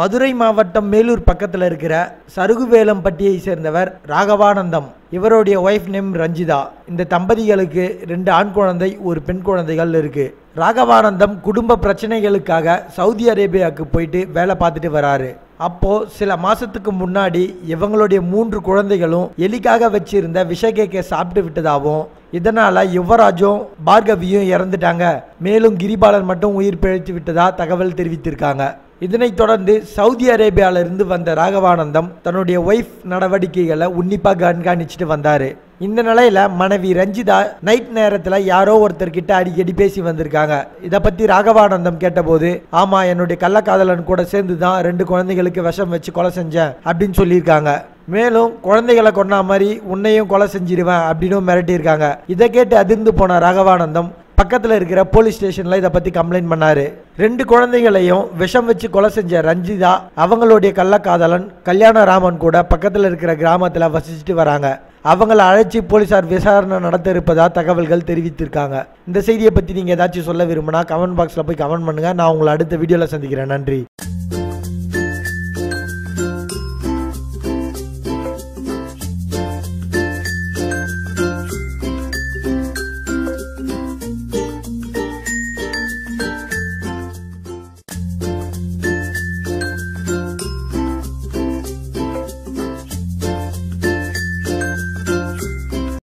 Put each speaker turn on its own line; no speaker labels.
மதுரை மாவட்டம் மேலூர் பக்கத்தில் இருக்கிற சருகுவேலம்பட்டியை சேர்ந்தவர் ராகவானந்தம் இவருடைய ஒய்ஃப் நேம் ரஞ்சிதா இந்த தம்பதிகளுக்கு ரெண்டு ஆண் குழந்தை ஒரு பெண் குழந்தைகள் இருக்கு ராகவானந்தம் குடும்ப பிரச்சனைகளுக்காக சவுதி அரேபியாவுக்கு போயிட்டு வேலை பார்த்துட்டு வராரு அப்போ சில மாசத்துக்கு முன்னாடி இவங்களுடைய மூன்று குழந்தைகளும் எலிக்காக வச்சிருந்த விஷக்கேக்கை சாப்பிட்டு விட்டதாகவும் இதனால யுவராஜும் பார்கவியும் இறந்துட்டாங்க மேலும் கிரிபாலன் மட்டும் உயிர் பிழைத்து விட்டதா தகவல் தெரிவித்திருக்காங்க இதனைத் தொடர்ந்து சவுதி அரேபியாவிலிருந்து வந்த ராகவானந்தம் தன்னுடைய ஒய்ஃப் நடவடிக்கைகளை உன்னிப்பாக கண்காணிச்சுட்டு வந்தார் இந்த நிலையில மனைவி ரஞ்சிதா நைட் நேரத்தில் யாரோ ஒருத்தர்கிட்ட அடிக்கடி பேசி வந்திருக்காங்க இதை பற்றி ராகவானந்தம் கேட்டபோது ஆமாம் என்னுடைய கள்ளக்காதலன் கூட சேர்ந்து தான் ரெண்டு குழந்தைகளுக்கு விஷம் வச்சு கொலை செஞ்சேன் அப்படின்னு சொல்லியிருக்காங்க மேலும் குழந்தைகளை கொன்னா மாதிரி உன்னையும் கொலை செஞ்சிருவேன் அப்படின்னு மிரட்டியிருக்காங்க இதை கேட்டு அதிர்ந்து போன ராகவானந்தம் பக்கத்தில் இருக்கிற போலீஸ் ஸ்டேஷனில் இதை பற்றி கம்ப்ளைண்ட் பண்ணாரு ரெண்டு குழந்தைகளையும் விஷம் வச்சு கொலை செஞ்ச ரஞ்சிதா அவங்களுடைய கள்ளக்காதலன் கல்யாணராமன் கூட பக்கத்தில் இருக்கிற கிராமத்தில் வசிச்சுட்டு வராங்க அவங்கள அழைச்சி போலீசார் விசாரணை நடத்த இருப்பதா தகவல்கள் தெரிவித்திருக்காங்க இந்த செய்தியை பற்றி நீங்கள் ஏதாச்சும் சொல்ல விரும்பினா கமெண்ட் பாக்ஸில் போய் கமெண்ட் பண்ணுங்கள் நான் உங்களை அடுத்த வீடியோவில் சந்திக்கிறேன் நன்றி